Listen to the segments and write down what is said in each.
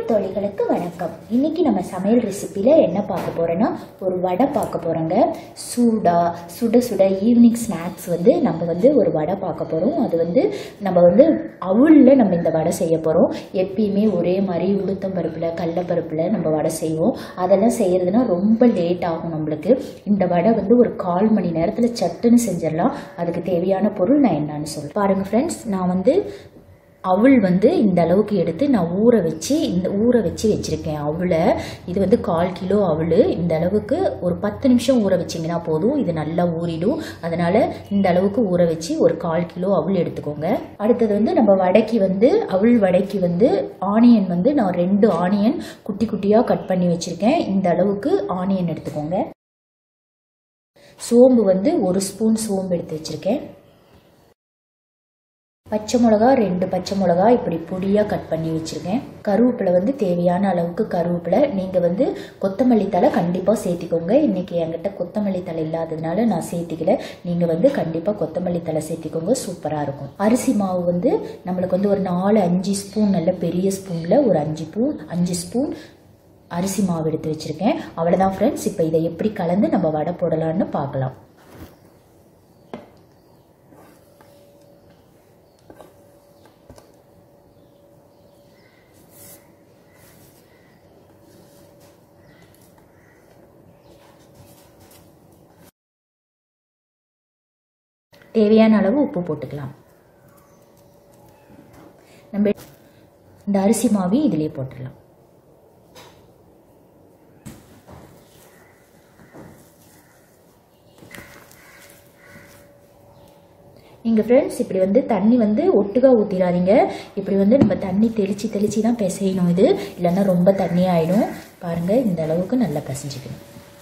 தோழிகளுக்கு வணக்கம் இன்னைக்கு நம்ம சமையல் ரெசிப்பியில் என்ன பார்க்க போறோன்னா ஒரு வடை பார்க்க போறோங்க சூடா சுட சுட ஈவினிங் ஸ்நாக்ஸ் வந்து நம்ம வந்து ஒரு வடை பார்க்க போறோம் அது வந்து நம்ம வந்து அவுளில் நம்ம இந்த வடை செய்ய போறோம் எப்பயுமே ஒரே மாதிரி உளுத்தம் பருப்பில் கடலப்பருப்பில் நம்ம வடை செய்வோம் அதெல்லாம் செய்யறதுனா ரொம்ப லேட் ஆகும் நம்மளுக்கு இந்த வடை வந்து ஒரு கால் மணி நேரத்தில் சட்டுன்னு செஞ்சிடலாம் அதுக்கு தேவையான பொருள் நான் என்னன்னு சொல்றேன் பாருங்க ஃப்ரெண்ட்ஸ் நான் வந்து அவள் வந்து இந்த அளவுக்கு எடுத்து நான் ஊற வச்சு இந்த ஊற வச்சு வச்சுருக்கேன் அவளை இது வந்து கால் கிலோ அவள் இந்த அளவுக்கு ஒரு பத்து நிமிஷம் ஊற வச்சிங்கன்னா போதும் இது நல்லா ஊறிடும் அதனால் இந்த அளவுக்கு ஊற வச்சு ஒரு கால் கிலோ அவள் எடுத்துக்கோங்க அடுத்தது வந்து நம்ம வடைக்கு வந்து அவள் வடைக்கு வந்து ஆனியன் வந்து நான் ரெண்டு ஆனியன் குட்டி குட்டியாக கட் பண்ணி வச்சுருக்கேன் இந்த அளவுக்கு ஆனியன் எடுத்துக்கோங்க சோம்பு வந்து ஒரு ஸ்பூன் சோம்பு எடுத்து வச்சுருக்கேன் பச்சை மிளகா ரெண்டு பச்சை மிளகா இப்படி பொடியாக கட் பண்ணி வச்சுருக்கேன் கருவேப்பிலை வந்து தேவையான அளவுக்கு கருவேப்பிலை நீங்கள் வந்து கொத்தமல்லி தலை கண்டிப்பாக சேர்த்திக்கோங்க இன்றைக்கி என்கிட்ட கொத்தமல்லி தலை இல்லாததுனால நான் சேர்த்திக்கல நீங்கள் வந்து கண்டிப்பாக கொத்தமல்லி தலை சேர்த்திக்கோங்க சூப்பராக இருக்கும் அரிசி மாவு வந்து நம்மளுக்கு வந்து ஒரு நாலு அஞ்சு ஸ்பூன் நல்ல பெரிய ஸ்பூனில் ஒரு அஞ்சு ஸ்பூன் அஞ்சு ஸ்பூன் அரிசி மாவு எடுத்து வச்சுருக்கேன் அவ்வளோதான் ஃப்ரெண்ட்ஸ் இப்போ இதை எப்படி கலந்து நம்ம வடை போடலான்னு பார்க்கலாம் தேவையான அளவு உப்பு போட்டுக்கலாம் நம்ம இந்த அரிசி மாவையும் இதிலே போட்டுடலாம் நீங்கள் ஃப்ரெண்ட்ஸ் இப்படி வந்து தண்ணி வந்து ஒட்டுக்கா ஊற்றிடாதீங்க இப்படி வந்து நம்ம தண்ணி தெளித்து தெளித்து தான் பிசையணும் இது இல்லைன்னா ரொம்ப தண்ணி ஆகிடும் பாருங்கள் இந்த அளவுக்கு நல்லா பிசைஞ்சிக்கணும்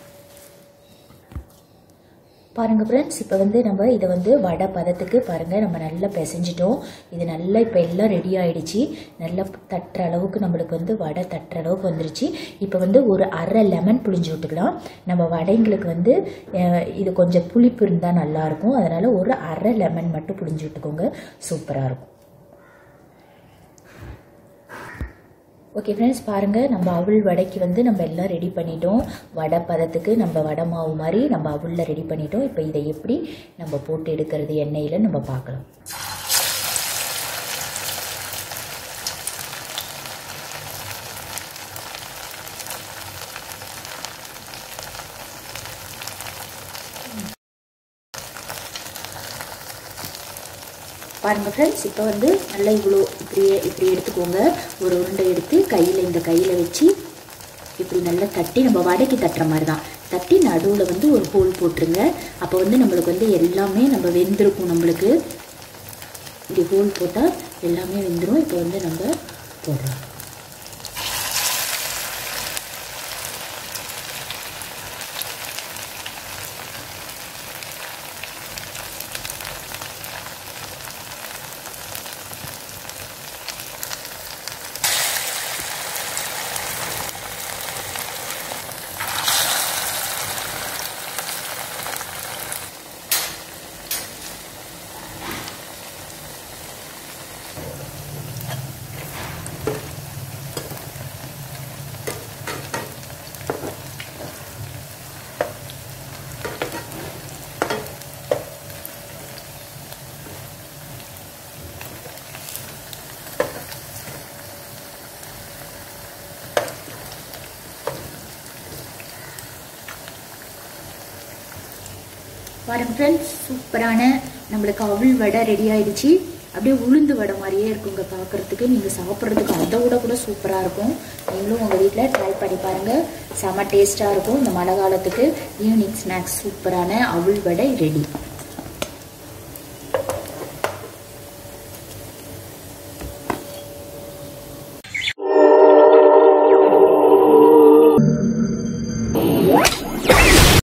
பாருங்கள் ஃப்ரெண்ட்ஸ் இப்போ வந்து நம்ம இதை வந்து வடை பதத்துக்கு பாருங்கள் நம்ம நல்லா பிசைஞ்சிட்டோம் இது நல்லா இப்போ எல்லாம் ரெடி ஆயிடுச்சு நல்லா தட்டுற அளவுக்கு நம்மளுக்கு வந்து வடை தட்டுற அளவுக்கு வந்துருச்சு இப்போ வந்து ஒரு அரை லெமன் புளிஞ்சு விட்டுக்கலாம் நம்ம வடைங்களுக்கு வந்து அஹ், இது கொஞ்சம் புளிப்பு இருந்தால் நல்லாயிருக்கும் அதனால் ஒரு அரை லெமன் மட்டும் புளிஞ்சு விட்டுக்கோங்க சூப்பராக இருக்கும் ஓகே ஃப்ரெண்ட்ஸ் பாருங்கள் நம்ம அவள் வடைக்கு வந்து நம்ம எல்லாம் ரெடி பண்ணிட்டோம் வடை பதத்துக்கு நம்ம வடை மாவு மாதிரி நம்ம அவளில் ரெடி பண்ணிட்டோம் இப்போ இதை எப்படி நம்ம போட்டு எடுக்கிறது எண்ணெயில் நம்ம பார்க்கலாம் பாருங்க ஃப்ரெண்ட்ஸ் இப்போ வந்து நல்லா இவ்வளோ இப்படியே இப்படி எடுத்துக்கோங்க ஒரு உருண்டை எடுத்து கையில் இந்த கையில் வச்சு இப்படி நல்லா தட்டி நம்ம வடைக்கு தட்டுற மாதிரி தான் தட்டி நடுவில் வந்து ஒரு ஹோல் போட்டுருங்க அப்போ வந்து நம்மளுக்கு வந்து எல்லாமே நம்ம வெந்திருக்கும் நம்மளுக்கு இப்படி ஹோல் போட்டால் எல்லாமே வெந்துடும் இப்போ வந்து நம்ம போடுறோம் பாருங்க ஃப்ரெண்ட்ஸ் சூப்பரான நம்மளுக்கு அவள் வடை ரெடி ஆயிடுச்சு அப்படியே உளுந்து வடை மாதிரியே இருக்குங்க பார்க்கறதுக்கு நீங்கள் சாப்பிட்றதுக்கு அதை விட கூட சூப்பராக இருக்கும் நீங்களும் உங்கள் வீட்டில் ட்ரை பண்ணி பாருங்கள் செம டேஸ்ட்டாக இருக்கும் இந்த மழை காலத்துக்கு ஈவினிங் ஸ்நாக்ஸ் சூப்பரான அவள் வடை ரெடி